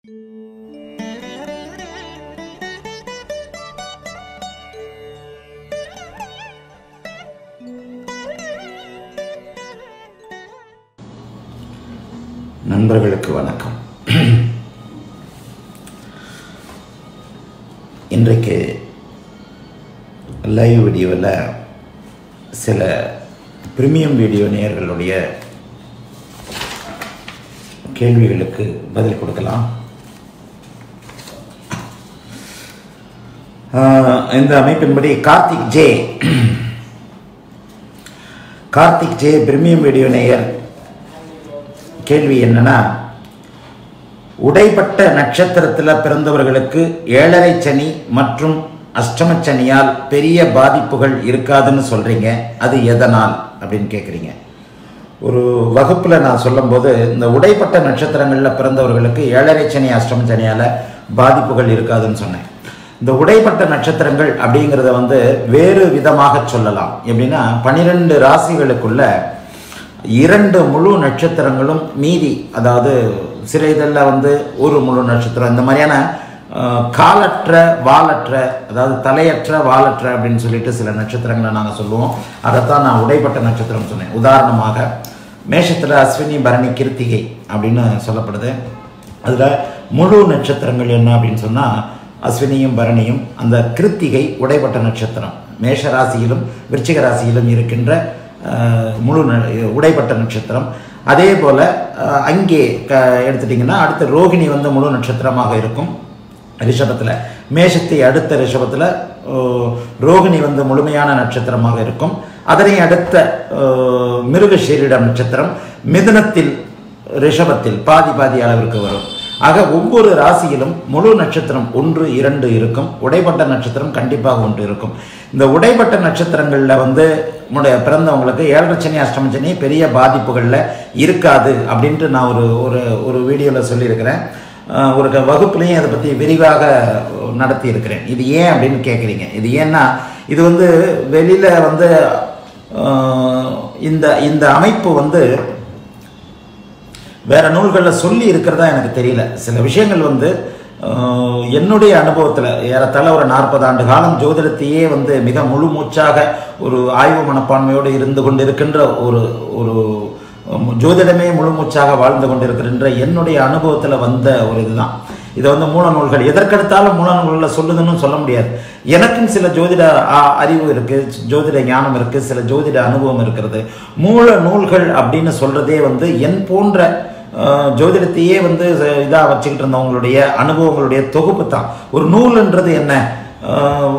நண்பர்களுக்கு வணக்கம் இன்றைக்கு லைவ் வீடியோவில் சில பிரீமியம் வீடியோ நேயர்களுடைய கேள்விகளுக்கு பதில் கொடுக்கலாம் ஆஹ், இந்த அமைப்பின்படி Karthik J Karthik J premium video நேயர் கேள்வி என்னன்னா உடைப்பட்ட நட்சத்திரத்தில் பிறந்தவர்களுக்கு ஏழரை சனி மற்றும் அஷ்டம சனியால் பெரிய பாதிப்புகள் இருக்காதுன்னு சொல்றீங்க அது எதனால் அப்படின்னு கேட்குறீங்க ஒரு வகுப்பில் நான் சொல்லும்போது இந்த உடைப்பட்ட நட்சத்திரங்களில் பிறந்தவர்களுக்கு ஏழரை சனி அஷ்டம சனியால் பாதிப்புகள் இருக்காதுன்னு சொன்னேன் இந்த உடைப்பட்ட நட்சத்திரங்கள் அப்படிங்கிறத வந்து வேறு விதமாக சொல்லலாம் எப்படின்னா பன்னிரெண்டு ராசிகளுக்குள்ள இரண்டு முழு நட்சத்திரங்களும் மீதி அதாவது சில இதழில் வந்து ஒரு முழு நட்சத்திரம் இந்த மாதிரியான அஹ், காலற்ற வாலற்ற அதாவது தலையற்ற வாலற்ற அப்படின்னு சொல்லிட்டு சில நட்சத்திரங்களை நாங்கள் சொல்லுவோம் அதைத்தான் நான் உடைப்பட்ட நட்சத்திரம் சொன்னேன் உதாரணமாக மேஷத்தில் அஸ்வினி பரணி கிருத்திகை அப்படின்னு சொல்லப்படுது அதில் முழு நட்சத்திரங்கள் என்ன அப்படின்னு சொன்னால் அஸ்வினியும் பரணியும் அந்த கிருத்திகை உடைப்பட்ட நட்சத்திரம் மேஷ ராசியிலும் விருச்சிக ராசியிலும் இருக்கின்ற அஹ், முழு ந- உடைப்பட்ட நட்சத்திரம் அதே போல் அங்கே க எடுத்துட்டிங்கன்னா அடுத்து ரோகிணி வந்து முழு நட்சத்திரமாக இருக்கும் ரிஷபத்தில் மேஷத்தை அடுத்த ரிஷபத்தில் ரோகிணி வந்து முழுமையான நட்சத்திரமாக இருக்கும் அதனை அடுத்த அஹ், மிருகஷீரிடம் நட்சத்திரம் மிதுனத்தில் ரிஷபத்தில் பாதி பாதி அளவிற்கு வரும் ஆக ஒவ்வொரு ராசியிலும் முழு நட்சத்திரம் ஒன்று இரண்டு இருக்கும் உடைப்பட்ட நட்சத்திரம் கண்டிப்பாக ஒன்று இருக்கும் இந்த உடைப்பட்ட நட்சத்திரங்களில் வந்து உடைய பிறந்தவங்களுக்கு ஏழரை சனி அஷ்டம சனி பெரிய பாதிப்புகளில் இருக்காது அப்படின்ட்டு நான் ஒரு ஒரு ஒரு வீடியோவில் சொல்லியிருக்கிறேன் அஹ் ஒரு க- வகுப்புலையும் அதை பற்றி விரிவாக நடத்தி இருக்கிறேன் இது ஏன் அப்படின்னு கேட்குறீங்க இது ஏன்னா இது வந்து வெளியில் வந்து அஹ், இந்த இந்த அமைப்பு வந்து வேற நூல்களில் சொல்லி இருக்கிறதா எனக்கு தெரியல சில விஷயங்கள் வந்து அஹ், என்னுடைய அனுபவத்தில் ஏறத்தாழ ஒரு நாற்பது ஆண்டு காலம் ஜோதிடத்தையே வந்து மிக முழு மூச்சாக ஒரு ஆய்வு மனப்பான்மையோடு இருந்து கொண்டிருக்கின்ற ஒரு ஒரு உம், ஜோதிடமே முழு மூச்சாக வாழ்ந்து கொண்டிருக்கின்ற என்னுடைய அனுபவத்தில் வந்த ஒரு இதுதான் இதை வந்து மூல நூல்கள் எதற்கெடுத்தாலும் மூல நூல்களில் சொல்லுதுன்னு சொல்ல முடியாது எனக்கும் சில ஜோதிட ஆ- அறிவு இருக்கு ஜோதிட ஞானம் இருக்கு சில ஜோதிட அனுபவம் இருக்கிறது மூல நூல்கள் அப்படின்னு சொல்றதே வந்து என் போன்ற அஹ், ஜோதிடத்தையே வந்து இதாக வச்சுக்கிட்டு இருந்தவங்களுடைய அனுபவங்களுடைய தொகுப்பு தான் ஒரு நூல்ன்றது என்ன அஹ்,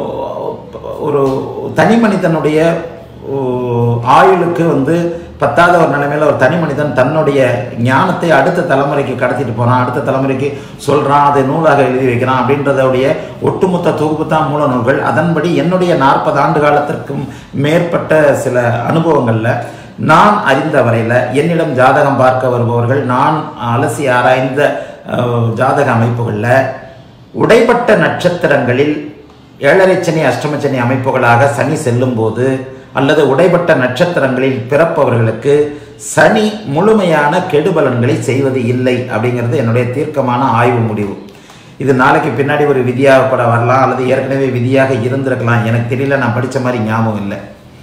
ஒரு தனி மனிதனுடைய ஓ, ஆயுளுக்கு வந்து பத்தாத ஒரு நிலைமையில ஒரு தனி மனிதன் தன்னுடைய ஞானத்தை அடுத்த தலைமுறைக்கு கடத்திட்டு போறான் அடுத்த தலைமுறைக்கு சொல்றான் அதை நூலாக எழுதி வைக்கிறான் அப்படின்றதோடைய ஒட்டுமொத்த தொகுப்பு தான் மூல நூல்கள் அதன்படி என்னுடைய நாற்பது ஆண்டு காலத்திற்கும் மேற்பட்ட சில அனுபவங்கள்ல நான் அறிந்த வரையில என்னிடம் ஜாதகம் பார்க்க வருபவர்கள் நான் அலசி ஆராய்ந்த அஹ், ஜாதக அமைப்புகளில் உடைப்பட்ட நட்சத்திரங்களில் ஏழரை சனி அஷ்டம சனி அமைப்புகளாக சனி செல்லும் போது அல்லது உடைப்பட்ட நட்சத்திரங்களில் பிறப்பவர்களுக்கு சனி முழுமையான கெடுபலன்களை செய்வது இல்லை அப்படிங்கிறது என்னுடைய தீர்க்கமான ஆய்வு முடிவு இது நாளைக்கு பின்னாடி ஒரு விதியாக கூட வரலாம் அல்லது ஏற்கனவே விதியாக இருந்திருக்கலாம் எனக்கு தெரியல நான் படித்த மாதிரி ஞாபகம் இல்லை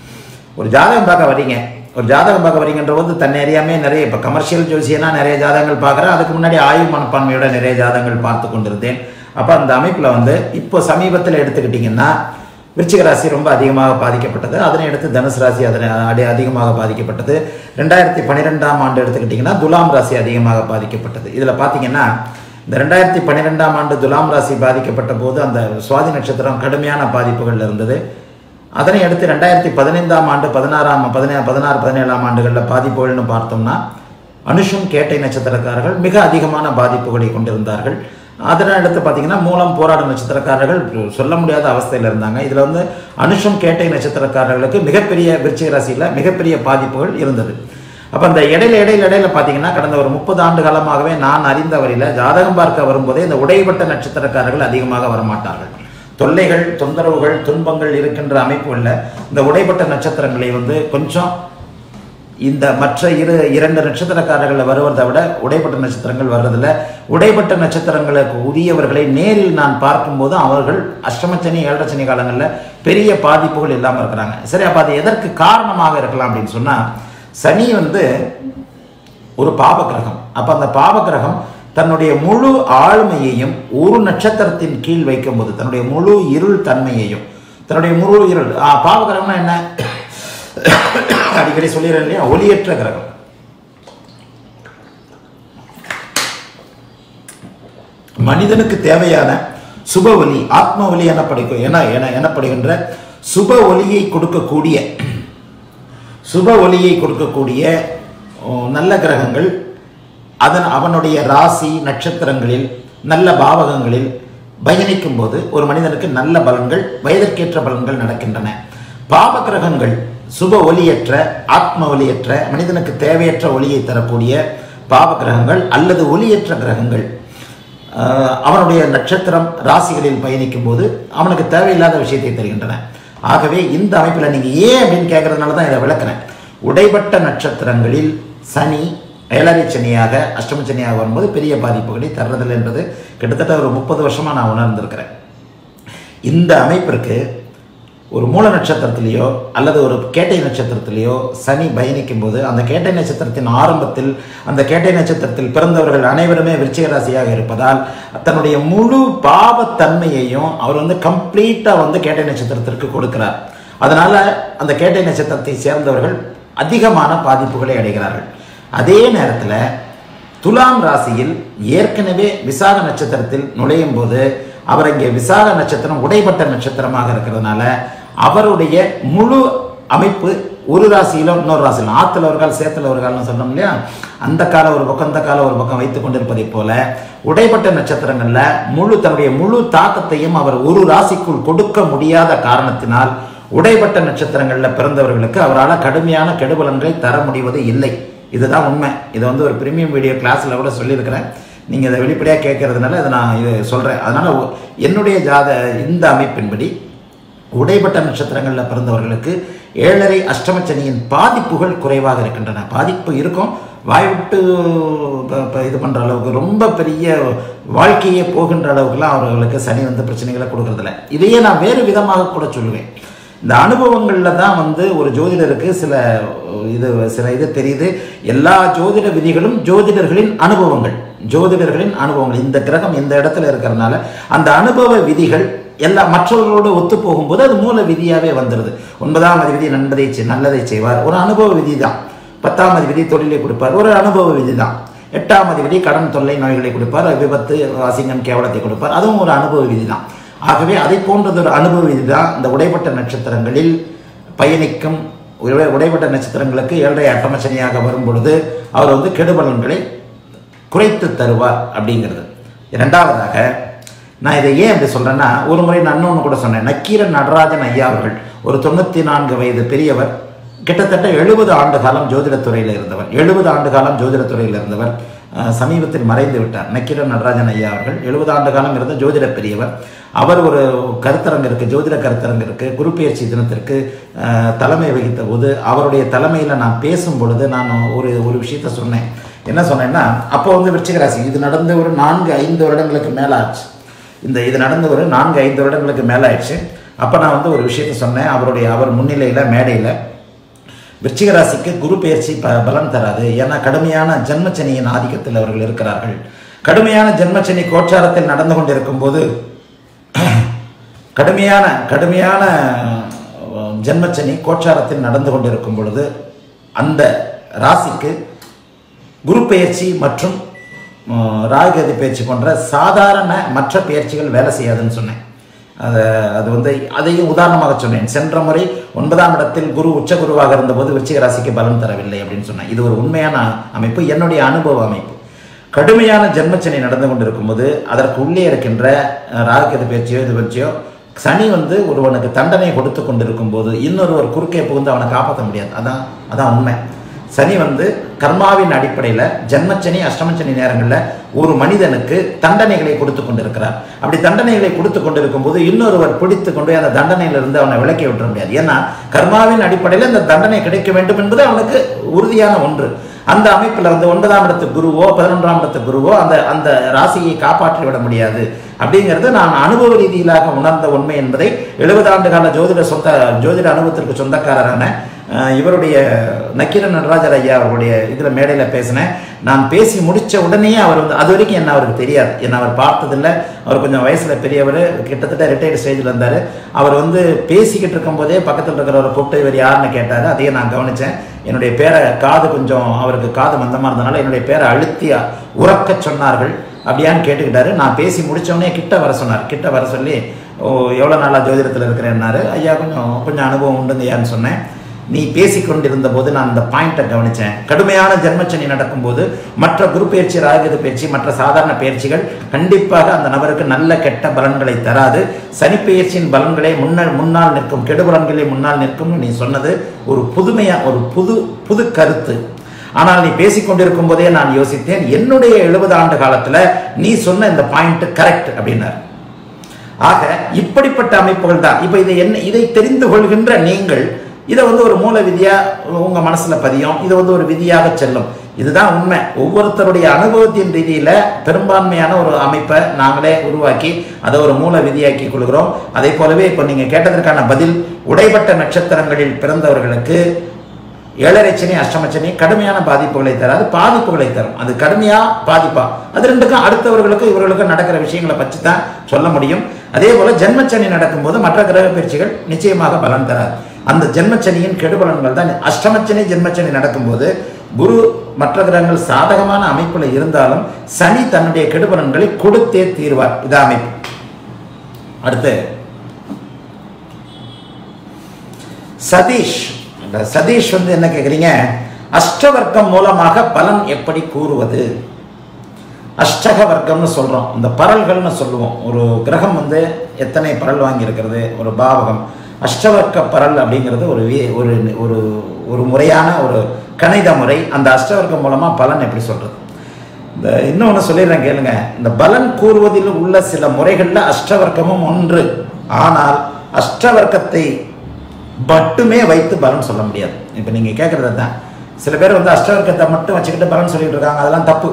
ஒரு ஜாதகம் பார்க்க வரீங்க ஒரு ஜாதகம் பார்க்க வரீங்கன்ற போது தன்னை அறியாமே நிறைய இப்போ கமர்ஷியல் ஜோசியனா நிறைய ஜாதகங்கள் பார்க்குறேன் அதுக்கு முன்னாடி ஆய்வு மனப்பான்மையோட நிறைய ஜாதகங்கள் பார்த்து கொண்டிருந்தேன் அப்போ அந்த அமைப்பில் வந்து இப்போ சமீபத்தில் எடுத்துக்கிட்டிங்கன்னா விருச்சிக ராசி ரொம்ப அதிகமாக பாதிக்கப்பட்டது அதனை அடுத்து தனுசு ராசி அதனை அடி அதிகமாக பாதிக்கப்பட்டது ரெண்டாயிரத்தி பன்னிரெண்டாம் ஆண்டு எடுத்துக்கிட்டிங்கன்னா துலாம் ராசி அதிகமாக பாதிக்கப்பட்டது இதில் பார்த்தீங்கன்னா இந்த ரெண்டாயிரத்தி பன்னிரெண்டாம் ஆண்டு துலாம் ராசி பாதிக்கப்பட்ட போது அந்த சுவாதி நட்சத்திரம் கடுமையான பாதிப்புகள் இருந்தது அதனை அடுத்து ரெண்டாயிரத்தி பதினைந்தாம் ஆண்டு பதினாறாம் பதினே பதினாறு பதினேழாம் ஆண்டுகளில் பாதிப்புகள்னு பார்த்தோம்னா அனுஷம் கேட்டை நட்சத்திரக்காரர்கள் மிக அதிகமான பாதிப்புகளை கொண்டிருந்தார்கள் அதனை அடுத்து பார்த்தீங்கன்னா மூலம் போராடும் நட்சத்திரக்காரர்கள் சொல்ல முடியாத அவஸ்தையில் இருந்தாங்க இதில் வந்து அனுஷம் கேட்டை நட்சத்திரக்காரர்களுக்கு மிகப்பெரிய விருச்சிக ராசியில் மிகப்பெரிய பாதிப்புகள் இருந்தது அப்போ அந்த இடையில இடையில இடையில பார்த்தீங்கன்னா கடந்த ஒரு முப்பது ஆண்டு காலமாகவே நான் அறிந்த வரையில ஜாதகம் பார்க்க வரும்போதே இந்த உடைப்பட்ட நட்சத்திரக்காரர்கள் அதிகமாக வரமாட்டார்கள் தொல்லைகள் தொந்தரவுகள் துன்பங்கள் இருக்கின்ற அமைப்புகளில் இந்த உடைப்பட்ட நட்சத்திரங்களை வந்து கொஞ்சம் இந்த மற்ற இரு இரண்டு நட்சத்திரக்காரர்கள் வருவதை விட உடைப்பட்ட நட்சத்திரங்கள் வர்றதில்ல உடைப்பட்ட நட்சத்திரங்களுக்கு உரியவர்களை நேரில் நான் பார்க்கும்போது அவர்கள் அஷ்டமச்சனி ஏழரச்சனி காலங்களில் பெரிய பாதிப்புகள் இல்லாமல் இருக்கிறாங்க சரி அப்போ அது எதற்கு காரணமாக இருக்கலாம் அப்படின்னு சொன்னால் சனி வந்து ஒரு பாப கிரகம் அப்ப அந்த பாப கிரகம் தன்னுடைய முழு ஆளுமையையும் ஒரு நட்சத்திரத்தின் கீழ் வைக்கும்போது தன்னுடைய முழு இருள் தன்மையையும் தன்னுடைய முழு இருள் ஆ, பாப கிரகம்னா என்ன அடிக்கடி சொல்லிடுறேன் இல்லையா ஒளியற்ற கிரகம் மனிதனுக்கு தேவையான சுப ஒலி ஆத்ம ஒலி எனப்படுக என என எனப்படுகின்ற சுப ஒலியை கொடுக்கக்கூடிய சுப ஒளியை கொடுக்கக்கூடிய ஓ, நல்ல கிரகங்கள் அதன் அவனுடைய ராசி நட்சத்திரங்களில் நல்ல பாவகங்களில் பயணிக்கும் போது ஒரு மனிதனுக்கு நல்ல பலன்கள் வயதிற்கேற்ற பலன்கள் நடக்கின்றன பாவ கிரகங்கள் சுப ஒளியற்ற ஆத்ம ஒளியற்ற மனிதனுக்கு தேவையற்ற ஒளியை தரக்கூடிய பாவ கிரகங்கள் அல்லது ஒளியற்ற கிரகங்கள் ஆஹ் அவனுடைய நட்சத்திரம் ராசிகளில் பயணிக்கும் போது அவனுக்கு தேவையில்லாத விஷயத்தை தருகின்றன ஆகவே இந்த அமைப்பில் நீங்கள் ஏன் அப்படின்னு கேட்கறதுனால தான் இதை விளக்குறேன் உடைபட்ட நட்சத்திரங்களில் சனி ஏழரை சனியாக அஷ்டம சனியாக வரும்போது பெரிய பாதிப்புகளை தர்றதில்லை என்பது கிட்டத்தட்ட ஒரு முப்பது வருஷமாக நான் உணர்ந்திருக்கிறேன் இந்த அமைப்பிற்கு ஒரு மூல நட்சத்திரத்திலேயோ அல்லது ஒரு கேட்டை நட்சத்திரத்திலேயோ சனி பயணிக்கும் போது அந்த கேட்டை நட்சத்திரத்தின் ஆரம்பத்தில் அந்த கேட்டை நட்சத்திரத்தில் பிறந்தவர்கள் அனைவருமே விருச்சிக ராசியாக இருப்பதால் தன்னுடைய முழு பாவத்தன்மையையும் அவர் வந்து கம்ப்ளீட்டாக வந்து கேட்டை நட்சத்திரத்திற்கு கொடுக்கிறார் அதனால அந்த கேட்டை நட்சத்திரத்தை சேர்ந்தவர்கள் அதிகமான பாதிப்புகளை அடைகிறார்கள் அதே நேரத்தில் துலாம் ராசியில் ஏற்கனவே விசாக நட்சத்திரத்தில் நுழையும் போது அவர் இங்கே விசாக நட்சத்திரம் உடைப்பட்ட நட்சத்திரமாக இருக்கிறதுனால அவருடைய முழு அமைப்பு ஒரு ராசியில இன்னொரு ராசியில் ஆத்துல ஒரு கால் சேத்துல ஒரு கால்னு சொல்றோம் இல்லையா அந்த கால ஒரு பக்கம் இந்த கால ஒரு பக்கம் வைத்துக் கொண்டிருப்பதைப் போல உடைப்பட்ட நட்சத்திரங்கள்ல முழு தன்னுடைய முழு தாக்கத்தையும் அவர் ஒரு ராசிக்குள் கொடுக்க முடியாத காரணத்தினால் உடைப்பட்ட நட்சத்திரங்கள்ல பிறந்தவர்களுக்கு அவரால் கடுமையான கெடுபலன்களை தர முடிவது இல்லை இதுதான் உண்மை இதை வந்து ஒரு பிரீமியம் வீடியோ கிளாஸில் கூட சொல்லியிருக்கிறேன் நீங்கள் இதை வெளிப்படையாக கேட்கறதுனால இதை நான் இது சொல்கிறேன் அதனால் என்னுடைய ஜாத இந்த அமைப்பின்படி உடைப்பட்ட நட்சத்திரங்களில் பிறந்தவர்களுக்கு ஏழரை அஷ்டமச்சனியின் பாதிப்புகள் குறைவாக இருக்கின்றன பாதிப்பு இருக்கும் வாய் விட்டு ப- ப- இது பண்ணுற அளவுக்கு ரொம்ப பெரிய வாழ்க்கையே போகின்ற அளவுக்குலாம் அவர்களுக்கு சனி வந்து பிரச்சனைகளை கொடுக்கறதில்ல இதையே நான் வேறு விதமாக கூட சொல்லுவேன் இந்த அனுபவங்களில் தான் வந்து ஒரு ஜோதிடருக்கு சில இது சில இது தெரியுது எல்லா ஜோதிட விதிகளும் ஜோதிடர்களின் அனுபவங்கள் ஜோதிடர்களின் அனுபவங்கள் இந்த கிரகம் இந்த இடத்துல இருக்கிறதுனால அந்த அனுபவ விதிகள் எல்லா மற்றவர்களோடு ஒத்து போகும்போது அது மூல விதியாகவே வந்துடுது ஒன்பதாம் அதிபதி நண்பதை செய்- நல்லதை செய்வார் ஒரு அனுபவ விதி தான் பத்தாம் அதிபதி தொழிலை கொடுப்பார் ஒரு அனுபவ விதி தான் எட்டாம் அதிபதி கடன் தொல்லை நோய்களை கொடுப்பார் விபத்து அசிங்கம் கேவலத்தை கொடுப்பார் அதுவும் ஒரு அனுபவ விதி தான் ஆகவே அதை போன்றது ஒரு அனுபவ விதி தான் இந்த உடைப்பட்ட நட்சத்திரங்களில் பயணிக்கும் உடை- உடைப்பட்ட நட்சத்திரங்களுக்கு ஏழரை அட்டமச்சனியாக வரும் பொழுது அவர் வந்து கெடுபலன்களை குறைத்து தருவார் அப்படிங்கிறது இரண்டாவதாக நான் இதை ஏன் அப்படி சொல்றேன்னா ஒரு முறை நான் இன்னொன்று கூட சொன்னேன் நக்கீரன் நடராஜன் ஐயா அவர்கள் ஒரு தொண்ணூற்றி நான்கு வயது பெரியவர் கிட்டத்தட்ட எழுபது ஆண்டு காலம் ஜோதிடத்துறையில் இருந்தவர் எழுபது ஆண்டு காலம் ஜோதிடத்துறையில் இருந்தவர் அஹ், சமீபத்தில் மறைந்து விட்டார் நக்கீரன் நடராஜன் ஐயா அவர்கள் எழுபது ஆண்டு காலம் இருந்த ஜோதிட பெரியவர் அவர் ஒரு கருத்தரங்கு இருக்கு ஜோதிட கருத்தரங்கு இருக்கு குரு பெயர்ச்சி தினத்திற்கு அஹ், தலைமை வகித்த போது அவருடைய தலைமையில் நான் பேசும் பொழுது நான் ஒரு ஒரு விஷயத்த சொன்னேன் என்ன சொன்னேன்னா அப்போ வந்து விருச்சிக ராசி இது நடந்து ஒரு நான்கு ஐந்து வருடங்களுக்கு மேலே ஆச்சு இந்த இது நடந்து ஒரு நான்கு ஐந்து வருடங்களுக்கு மேலே ஆயிடுச்சு அப்போ நான் வந்து ஒரு விஷயத்த சொன்னேன் அவருடைய அவர் முன்னிலையில் மேடையில் விருச்சிக ராசிக்கு குரு பெயர்ச்சி ப பலன் தராது ஏன்னா கடுமையான ஜென்மச்சனியின் ஆதிக்கத்தில் அவர்கள் இருக்கிறார்கள் கடுமையான ஜென்மச்சனி கோச்சாரத்தில் நடந்து கொண்டிருக்கும் போது கடுமையான கடுமையான அஹ், ஜென்மச்சனி கோச்சாரத்தில் நடந்து கொண்டிருக்கும் பொழுது அந்த ராசிக்கு குரு பெயர்ச்சி மற்றும் அஹ், ராகுகதி பயிற்சி போன்ற சாதாரண மற்ற பயிற்சிகள் வேலை செய்யாதுன்னு சொன்னேன் அது அது வந்து அதையும் உதாரணமாக சொன்னேன் சென்ற முறை ஒன்பதாம் இடத்தில் குரு உச்ச குருவாக இருந்தபோது விருச்சிக ராசிக்கு பலன் தரவில்லை அப்படின்னு சொன்னேன் இது ஒரு உண்மையான அமைப்பு என்னுடைய அனுபவ அமைப்பு கடுமையான ஜென்மச்சனி நடந்து கொண்டிருக்கும் போது அதற்கு உள்ளே இருக்கின்ற அஹ், ராகுகேது பயிற்சியோ இது பயிற்சியோ சனி வந்து ஒருவனுக்கு தண்டனை கொடுத்து கொண்டிருக்கும் போது இன்னொருவர் குறுக்கே புகுந்து அவனை காப்பாற்ற முடியாது அதான் அதான் உண்மை சனி வந்து கர்மாவின் அடிப்படையில் ஜென்மச்சனி அஷ்டமச்சனி நேரங்களில் ஒரு மனிதனுக்கு தண்டனைகளை கொடுத்து கொண்டிருக்கிறார் அப்படி தண்டனைகளை கொடுத்து கொண்டிருக்கும் போது இன்னொருவர் பிடித்து கொண்டு போய் அந்த தண்டனையிலிருந்து அவனை விலக்கி விட்டுற முடியாது ஏன்னா கர்மாவின் அடிப்படையில் இந்த தண்டனை கிடைக்க வேண்டும் என்பது அவனுக்கு உறுதியான ஒன்று அந்த அமைப்பில் வந்து ஒன்பதாம் இடத்து குருவோ பதினொன்றாம் இடத்து குருவோ அந்த அந்த ராசியை காப்பாற்றி விட முடியாது அப்படிங்கிறது நான் அனுபவ ரீதியிலாக உணர்ந்த உண்மை என்பதை எழுபது ஆண்டு கால ஜோதிட சொந்த ஜோதிட அனுபவத்திற்கு சொந்தக்காரரான அஹ், இவருடைய நக்கீரன் நடராஜர் ஐயா அவருடைய இதில் மேடையில் பேசினேன் நான் பேசி முடிச்ச உடனேயே அவர் வந்து அது வரைக்கும் என்ன அவருக்கு தெரியாது என்ன அவர் பார்த்ததில்ல அவர் கொஞ்சம் வயசில் பெரியவர் கிட்டத்தட்ட ரிட்டையர்டு ஸ்டேஜில் இருந்தார் அவர் வந்து பேசிக்கிட்டு இருக்கும்போதே பக்கத்தில் இருக்கிறவரை கூப்பிட்டு இவர் யாருன்னு கேட்டார் அதையே நான் கவனித்தேன் என்னுடைய பேரை காது கொஞ்சம் அவருக்கு காது மந்தமாக இருந்தனால என்னுடைய பேரை அழுத்தி உறக்க சொன்னார்கள் அப்படியான்னு கேட்டுக்கிட்டாரு நான் பேசி முடிச்ச உடனே கிட்ட வர சொன்னார் கிட்ட வர சொல்லி ஓ எவ்வளோ நாளாக ஜோதிடத்தில் இருக்கிறேன்னாரு ஐயா கொஞ்சம் கொஞ்சம் அனுபவம் உண்டுங்கய்யான்னு சொன்னேன் நீ பேசிக்கொண்டிருந்த போது நான் இந்த பாயிண்ட்டை கவனித்தேன் கடுமையான ஜென்மச்சனி நடக்கும்போது மற்ற குரு பயிற்சி ராகுது பயிற்சி மற்ற சாதாரண பயிற்சிகள் கண்டிப்பாக அந்த நபருக்கு நல்ல கெட்ட பலன்களை தராது சனி பயிற்சியின் பலன்களே முன்னால் முன்னால் நிற்கும் கெடு பலன்களே முன்னால் நிற்கும் நீ சொன்னது ஒரு புதுமையா ஒரு புது புது கருத்து ஆனால் நீ பேசிக்கொண்டிருக்கும் போதே நான் யோசித்தேன் என்னுடைய எழுபது ஆண்டு காலத்துல நீ சொன்ன இந்த பாயிண்ட் கரெக்ட் அப்படின்னாரு ஆக இப்படிப்பட்ட அமைப்புகள் தான் இப்போ இதை என்ன இதை தெரிந்து கொள்கின்ற நீங்கள் இதை வந்து ஒரு மூல விதியா உங்க மனசுல பதியும் இது வந்து ஒரு விதியாக செல்லும் இதுதான் உண்மை ஒவ்வொருத்தருடைய அனுபவத்தின் ரீதியில பெரும்பான்மையான ஒரு அமைப்பை நாங்களே உருவாக்கி அதை ஒரு மூல விதியாக்கி கொள்கிறோம் அதே போலவே இப்போ நீங்க கேட்டதற்கான பதில் உடைப்பட்ட நட்சத்திரங்களில் பிறந்தவர்களுக்கு ஏழரை சனி அஷ்டமச்சனி கடுமையான பாதிப்புகளை தராது பாதிப்புகளை தரும் அது கடுமையா பாதிப்பா அது ரெண்டுக்கும் அடுத்தவர்களுக்கும் இவர்களுக்கும் நடக்கிற விஷயங்களை பற்றி தான் சொல்ல முடியும் அதே போல ஜென்மச்சனி நடக்கும்போது மற்ற கிரக பயிற்சிகள் நிச்சயமாக பலன் தராது அந்த ஜென்மச்சனியின் கெடுபலன்கள் தான் அஷ்டமச்சனி ஜென்மச்சனி நடக்கும்போது குரு மற்ற கிரகங்கள் சாதகமான அமைப்புல இருந்தாலும் சனி தன்னுடைய கெடுபலன்களை கொடுத்தே தீர்வார் இது அமைப்பு அடுத்து சதீஷ் இந்த சதீஷ் வந்து என்ன கேட்குறீங்க அஷ்டவர்க்கம் மூலமாக பலன் எப்படி கூறுவது அஷ்டக வர்க்கம்னு சொல்கிறோம் இந்த பரல்கள்னு சொல்லுவோம் ஒரு கிரகம் வந்து எத்தனை பரல் வாங்கி இருக்கிறது ஒரு பாவகம் அஷ்டவர்க்க பரல் அப்படிங்கிறது ஒரு வி- ஒரு ஒரு ஒரு முறையான ஒரு கணித முறை அந்த அஷ்டவர்க்கம் மூலமாக பலன் எப்படி சொல்கிறது இந்த இன்னொன்று சொல்லிடுறேன் கேளுங்க இந்த பலன் கூறுவதில் உள்ள சில முறைகளில் அஷ்டவர்க்கமும் ஒன்று ஆனால் அஷ்டவர்க்கத்தை மட்டுமே வைத்து பலன் சொல்ல முடியாது இப்போ நீங்கள் கேட்குறது தான் சில பேர் வந்து அஷ்டவர்க்கத்தை மட்டும் வச்சுக்கிட்டு பலன் சொல்லிட்டு இருக்காங்க அதெல்லாம் தப்பு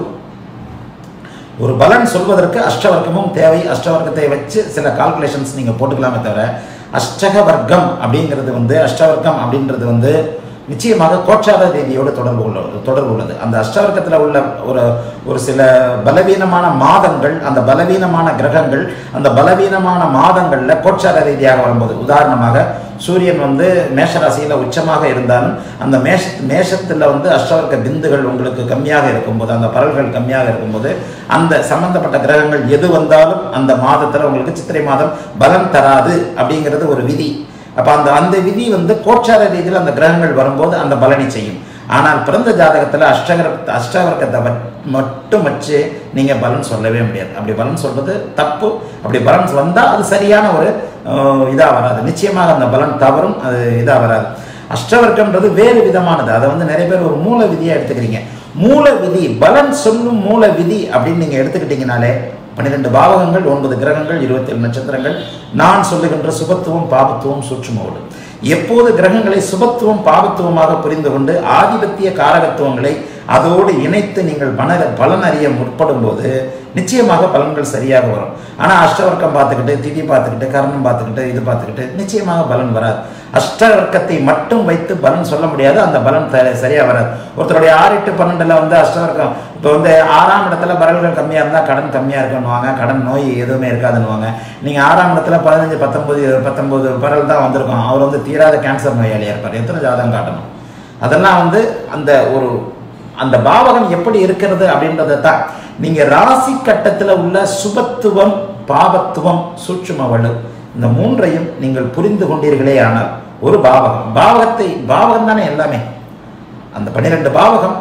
ஒரு பலன் சொல்வதற்கு அஷ்டவர்க்கமும் தேவை அஷ்டவர்க்கத்தை வச்சு சில கால்குலேஷன்ஸ் நீங்கள் போட்டுக்கலாமே தவிர அஷ்டக வர்க்கம் அப்படிங்கிறது வந்து அஷ்டவர்க்கம் அப்படின்றது வந்து நிச்சயமாக கோச்சார ரீதியோடு தொடர்பு உள்ளது தொடர்பு உள்ளது அந்த அஷ்டவர்க்கத்தில் உள்ள ஒரு ஒரு சில பலவீனமான மாதங்கள் அந்த பலவீனமான கிரகங்கள் அந்த பலவீனமான மாதங்களில் கோச்சார ரீதியாக வரும்போது உதாரணமாக சூரியன் வந்து மேஷராசியில் உச்சமாக இருந்தாலும் அந்த மேஷ மேஷத்தில் வந்து அஷ்டவர்க்க பிந்துகள் உங்களுக்கு கம்மியாக இருக்கும்போது அந்த பரல்கள் கம்மியாக இருக்கும்போது அந்த சம்பந்தப்பட்ட கிரகங்கள் எது வந்தாலும் அந்த மாதத்தில் உங்களுக்கு சித்திரை மாதம் பலன் தராது அப்படிங்கிறது ஒரு விதி அப்போ அந்த அந்த விதி வந்து கோச்சார ரீதியில் அந்த கிரகங்கள் வரும்போது அந்த பலனை செய்யும் ஆனால் பிறந்த ஜாதகத்தில் அஷ்டகர அஷ்டவர்க்கத்தை வ- மட்டும் வச்சு நீங்கள் பலன் சொல்லவே முடியாது அப்படி பலன் சொல்றது தப்பு அப்படி பலன் வந்தால் அது சரியான ஒரு இதாக வராது நிச்சயமாக அந்த பலன் தவறும் அது இதாக வராது அஷ்டவர்க்கம்ன்றது வேறு விதமானது அதை வந்து நிறைய பேர் ஒரு மூல விதியாக எடுத்துக்கிறீங்க மூல விதி பலன் சொல்லும் மூல விதி அப்படின்னு நீங்கள் எடுத்துக்கிட்டீங்கனாலே பன்னிரெண்டு பாவகங்கள் ஒன்பது கிரகங்கள் இருபத்தேழு நட்சத்திரங்கள் நான் சொல்லுகின்ற சுபத்துவம் பாபத்துவம் சூட்சுமோடு எப்போது கிரகங்களை சுபத்துவம் பாபத்துவமாக புரிந்து கொண்டு ஆதிபத்திய காரகத்துவங்களை அதோடு இணைத்து நீங்கள் பல பலன் அறிய முற்படும் போது நிச்சயமாக பலன்கள் சரியாக வரும் ஆனால் அஷ்டவர்க்கம் பார்த்துக்கிட்டு திதி பார்த்துக்கிட்டு கர்ணம் பார்த்துக்கிட்டு இது பார்த்துக்கிட்டு நிச்சயமாக பலன் வராது அஷ்டவர்க்கத்தை மட்டும் வைத்து பலன் சொல்ல முடியாது அந்த பலன் த- சரியா வராது ஒருத்தருடைய ஆறு எட்டு பன்னெண்டுல வந்து அஷ்டவர்க்கம் இப்போ வந்து ஆறாம் இடத்துல பரல்கள் கம்மியாக இருந்தால் கடன் கம்மியாக இருக்குன்னுவாங்க கடன் நோய் எதுவுமே இருக்காதுன்னுவாங்க நீங்கள் ஆறாம் இடத்துல பதினஞ்சு பத்தொன்பது பத்தொன்பது பரல் தான் வந்திருக்கும் அவர் வந்து தீராத கேன்சர் நோயாளியாக இருப்பார் எத்தனை ஜாதகம் காட்டணும் அதெல்லாம் வந்து அந்த ஒரு அந்த பாவகம் எப்படி இருக்கிறது அப்படின்றத தான் நீங்க ராசி கட்டத்துல உள்ள சுபத்துவம் பாபத்துவம் சூட்சும வலு இந்த மூன்றையும் நீங்கள் புரிந்து கொண்டீர்களே ஆனால் ஒரு பாவகம் பாவகத்தை பாவகம் தானே எல்லாமே அந்த பன்னிரெண்டு பாவகம்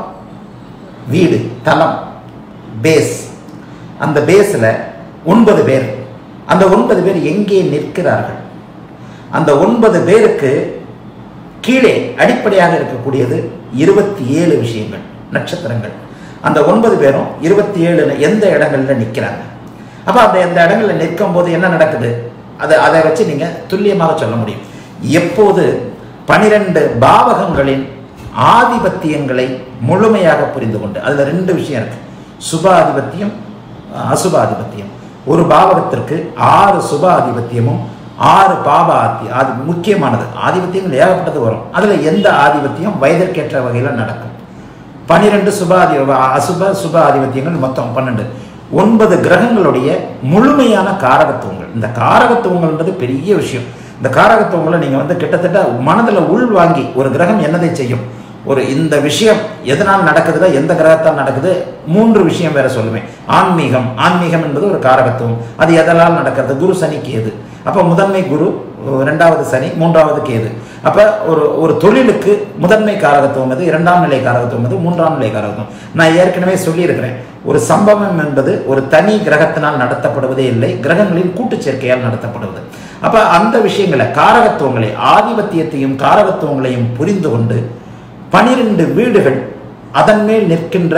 வீடு தலம் பேஸ் அந்த பேஸில் ஒன்பது பேர் அந்த ஒன்பது பேர் எங்கே நிற்கிறார்கள் அந்த ஒன்பது பேருக்கு கீழே அடிப்படையாக இருக்கக்கூடியது இருபத்தி ஏழு விஷயங்கள் நட்சத்திரங்கள் அந்த ஒன்பது பேரும் இருபத்தி ஏழு எந்த இடங்கள்ல நிற்கிறாங்க அப்போ அந்த அந்த இடங்கள்ல நிற்கும் போது என்ன நடக்குது அதை அதை வச்சு நீங்க துல்லியமாக சொல்ல முடியும் எப்போது பனிரெண்டு பாவகங்களின் ஆதிபத்தியங்களை முழுமையாக புரிந்து கொண்டு அதுல ரெண்டு விஷயம் இருக்கு சுப ஆதிபத்தியம் அசுப ஆதிபத்தியம் ஒரு பாவகத்திற்கு ஆறு சுப ஆதிபத்தியமும் ஆறு பாப ஆதி ஆதி முக்கியமானது ஆதிபத்தியங்கள் ஏகப்பட்டது வரும் அதுல எந்த ஆதிபத்தியம் வயதிற்கேற்ற வகையில நடக்கும் பனிரெண்டு சுபாதி அசுப சுப ஆதிபத்தியங்கள் மொத்தம் பன்னெண்டு ஒன்பது கிரகங்களுடைய முழுமையான காரகத்துவங்கள் இந்த காரகத்துவங்கள்ன்றது பெரிய விஷயம் இந்த காரகத்துவங்களை நீங்க வந்து கிட்டத்தட்ட மனதில் உள் வாங்கி ஒரு கிரகம் என்னதை செய்யும் ஒரு இந்த விஷயம் எதனால் நடக்குதுல எந்த கிரகத்தால் நடக்குது மூன்று விஷயம் வேற சொல்லுவேன் ஆன்மீகம் ஆன்மீகம் என்பது ஒரு காரகத்துவம் அது எதனால் நடக்கிறது குரு சனி கேது அப்ப முதன்மை குரு இரண்டாவது சனி மூன்றாவது கேது அப்ப ஒரு ஒரு தொழிலுக்கு முதன்மை காரகத்துவம் எது இரண்டாம் நிலை காரகத்துவம் எது மூன்றாம் நிலை காரகத்துவம் நான் ஏற்கனவே சொல்லியிருக்கிறேன் ஒரு சம்பவம் என்பது ஒரு தனி கிரகத்தினால் நடத்தப்படுவதே இல்லை கிரகங்களின் கூட்டுச் சேர்க்கையால் நடத்தப்படுவது அப்ப அந்த விஷயங்களை காரகத்துவங்களை ஆதிபத்தியத்தையும் காரகத்துவங்களையும் புரிந்து கொண்டு பனிரெண்டு வீடுகள் அதன் மேல் நிற்கின்ற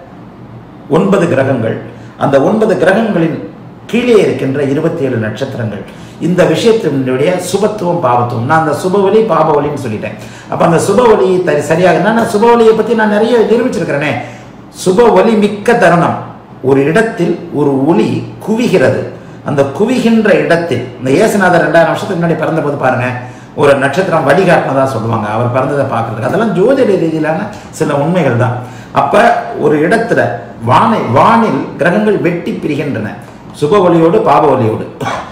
ஒன்பது கிரகங்கள் அந்த ஒன்பது கிரகங்களின் கீழே இருக்கின்ற இருபத்தி ஏழு நட்சத்திரங்கள் இந்த விஷயத்தினுடைய சுபத்துவம் பாவத்துவம் நான் அந்த சுபவழி பாபவழின்னு சொல்லிட்டேன் அப்ப அந்த சுபவழி த சரியாக நான் சுபவழியை பத்தி நான் நிறைய நிரூபிச்சிருக்கிறேனே சுப ஒளி மிக்க தருணம் ஒரு இடத்தில் ஒரு ஒளி குவிகிறது அந்த குவிகின்ற இடத்தில் இந்த இயேசுநாதர் ரெண்டாயிரம் வருஷத்துக்கு முன்னாடி பிறந்த போது பாருங்க ஒரு நட்சத்திரம் வழிகாட்டினதா சொல்லுவாங்க அவர் பிறந்ததை பார்க்கறதுக்கு அதெல்லாம் ஜோதிட ரீதியிலான சில உண்மைகள் தான் அப்ப ஒரு இடத்துல வானை வானில் கிரகங்கள் வெட்டி பிரிகின்றன சுப ஒளியோடு பாப ஒளியோடு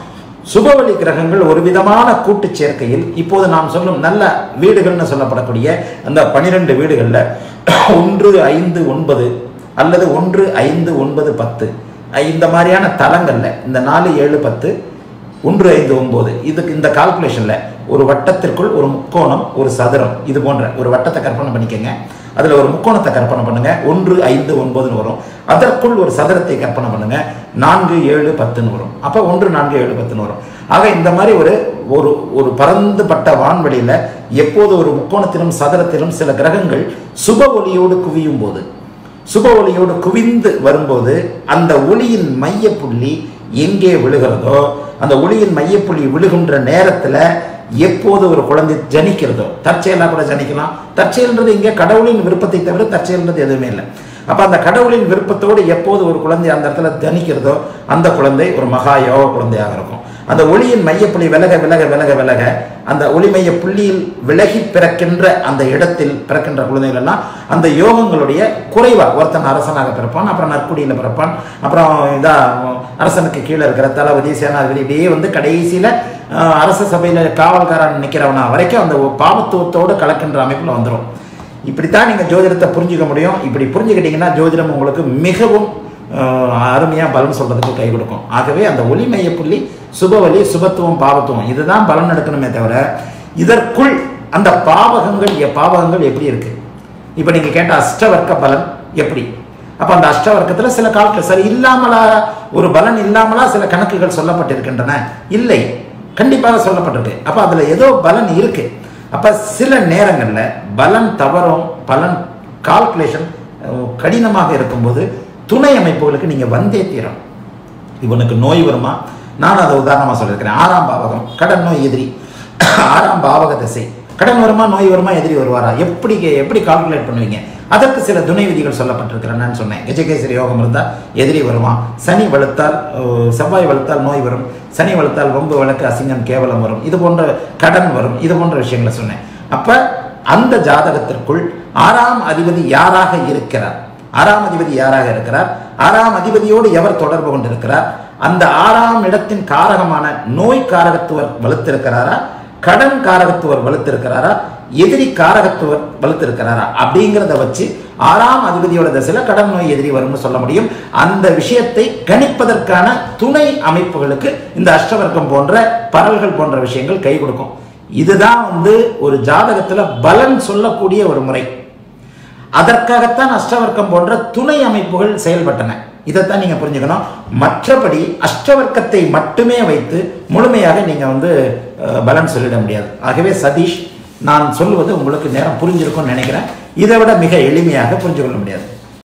சுபவழி கிரகங்கள் ஒரு விதமான கூட்டு சேர்க்கையில் இப்போது நாம் சொல்லும் நல்ல வீடுகள்னு சொல்லப்படக்கூடிய அந்த பனிரெண்டு வீடுகள்ல ஒன்று ஐந்து ஒன்பது அல்லது ஒன்று ஐந்து ஒன்பது பத்து இந்த மாதிரியான தளங்கள்ல இந்த நாலு ஏழு பத்து ஒன்று ஐந்து ஒன்பது இதுக்கு இந்த கால்குலேஷன்ல ஒரு வட்டத்திற்குள் ஒரு முக்கோணம் ஒரு சதுரம் இது போன்ற ஒரு வட்டத்தை கற்பனை பண்ணிக்கங்க அதுல ஒரு முக்கோணத்தை கற்பனை பண்ணுங்க ஒன்று ஐந்து ஒன்பதுன்னு வரும் அதற்குள் ஒரு சதுரத்தை கற்பனை பண்ணுங்க நான்கு ஏழு பத்துன்னு வரும் அப்ப ஒன்று நான்கு ஏழு பத்துன்னு வரும் ஆக இந்த மாதிரி ஒரு ஒரு ஒரு பரந்துபட்ட வான்வெளியில எப்போது ஒரு முக்கோணத்திலும் சதுரத்திலும் சில கிரகங்கள் சுப ஒளியோடு குவியும் போது சுப ஒளியோடு குவிந்து வரும்போது அந்த ஒளியின் மைய புள்ளி எங்கே விழுகிறதோ அந்த ஒளியின் மையப்புள்ளி விழுகின்ற நேரத்துல எப்போது ஒரு குழந்தை ஜனிக்கிறதோ தற்செயலா கூட ஜனிக்கலாம் தற்செயல்ன்றது இங்கே கடவுளின் விருப்பத்தை தவிர தற்செயல்ன்றது எதுவுமே இல்லை அப்ப அந்த கடவுளின் விருப்பத்தோடு எப்போது ஒரு குழந்தை அந்த இடத்துல ஜனிக்கிறதோ அந்த குழந்தை ஒரு மகா யோக குழந்தையாக இருக்கும் அந்த ஒளியின் மையப்புள்ளி விலக விலக விலக விலக அந்த ஒளி மைய புள்ளியில் விலகி பிறக்கின்ற அந்த இடத்தில் பிறக்கின்ற குழந்தைகள் எல்லாம் அந்த யோகங்களுடைய குறைவா ஒருத்தன் அரசனாக பிறப்பான் அப்புறம் நற்குடியில் பிறப்பான் அப்புறம் இதா அரசனுக்கு கீழே இருக்கிற தளபதி சேனாதிபதி இப்படியே வந்து கடைசியில அஹ், அரச சபையில காவல்காரன் நிக்கிறவனா வரைக்கும் அந்த பாவத்துவத்தோடு கலக்கின்ற அமைப்புல வந்துடும் இப்படித்தான் நீங்க ஜோதிடத்தை புரிஞ்சுக்க முடியும் இப்படி புரிஞ்சுக்கிட்டீங்கன்னா ஜோதிடம் உங்களுக்கு மிகவும் அஹ், அருமையா பலன் சொல்றதுக்கு கை கொடுக்கும் ஆகவே அந்த ஒளி மைய புள்ளி சுபவலி சுபத்துவம் பாவத்துவம் இதுதான் பலன் எடுக்கணுமே தவிர இதற்குள் அந்த பாவகங்கள் எ- பாவகங்கள் எப்படி இருக்கு இப்ப நீங்க கேட்ட அஷ்டவர்க்க பலன் எப்படி அப்ப அந்த அஷ்டவர்க்கத்துல சில காலத்துல சரி இல்லாமலா ஒரு பலன் இல்லாமலா சில கணக்குகள் சொல்லப்பட்டிருக்கின்றன இல்லை கண்டிப்பாக சொல்லப்பட்டிருக்கு அப்ப அதுல ஏதோ பலன் இருக்கு அப்ப சில நேரங்கள்ல பலன் தவறும் பலன் கால்குலேஷன் கடினமாக இருக்கும்போது துணை அமைப்புகளுக்கு நீங்க வந்தே தீரும் இவனுக்கு நோய் வருமா நான் அதை உதாரணமா சொல்லியிருக்கிறேன் ஆறாம் பாவகம் கடன் நோய் எதிரி ஆறாம் பாவக திசை கடன் வருமா நோய் வருமா எதிரி வருவாரா எப்படி எப்படி கால்குலேட் பண்ணுவீங்க அதற்கு சில துணை விதிகள் சொல்லப்பட்டிருக்கிறேன்னு சொன்னேன் கஜகேசரி யோகம் இருந்தால் எதிரி வருவான் சனி வலுத்தால் அஹ், செவ்வாய் வலுத்தால் நோய் வரும் சனி வலுத்தால் வம்பு வழக்கு அசிங்கம் கேவலம் வரும் இது போன்ற கடன் வரும் இது போன்ற விஷயங்களை சொன்னேன் அப்ப அந்த ஜாதகத்திற்குள் ஆறாம் அதிபதி யாராக இருக்கிறார் ஆறாம் அதிபதி யாராக இருக்கிறார் ஆறாம் அதிபதியோடு எவர் தொடர்பு கொண்டிருக்கிறார் அந்த ஆறாம் இடத்தின் காரகமான நோய் காரகத்துவர் வலுத்திருக்கிறாரா கடன் காரகத்துவர் வலுத்திருக்கிறாரா எதிரி காரகத்துவர் வலுத்திருக்கிறாரா அப்படிங்கிறத வச்சு ஆறாம் அதிபதியோட தசையில கடன் நோய் எதிரி வரும்னு சொல்ல முடியும் அந்த விஷயத்தை கணிப்பதற்கான துணை அமைப்புகளுக்கு இந்த அஷ்டவர்க்கம் போன்ற பரல்கள் போன்ற விஷயங்கள் கை கொடுக்கும் இதுதான் வந்து ஒரு ஜாதகத்துல பலன் சொல்லக்கூடிய ஒரு முறை அதற்காகத்தான் அஷ்டவர்க்கம் போன்ற துணை அமைப்புகள் செயல்பட்டன இதைத்தான் நீங்க புரிஞ்சுக்கணும் மற்றபடி அஷ்டவர்க்கத்தை மட்டுமே வைத்து முழுமையாக நீங்க வந்து அஹ், பலன் சொல்லிட முடியாது ஆகவே சதீஷ் நான் சொல்லுவது உங்களுக்கு நேரம் புரிஞ்சிருக்கும்னு நினைக்கிறேன் இதை விட மிக எளிமையாக புரிஞ்சு கொள்ள முடியாது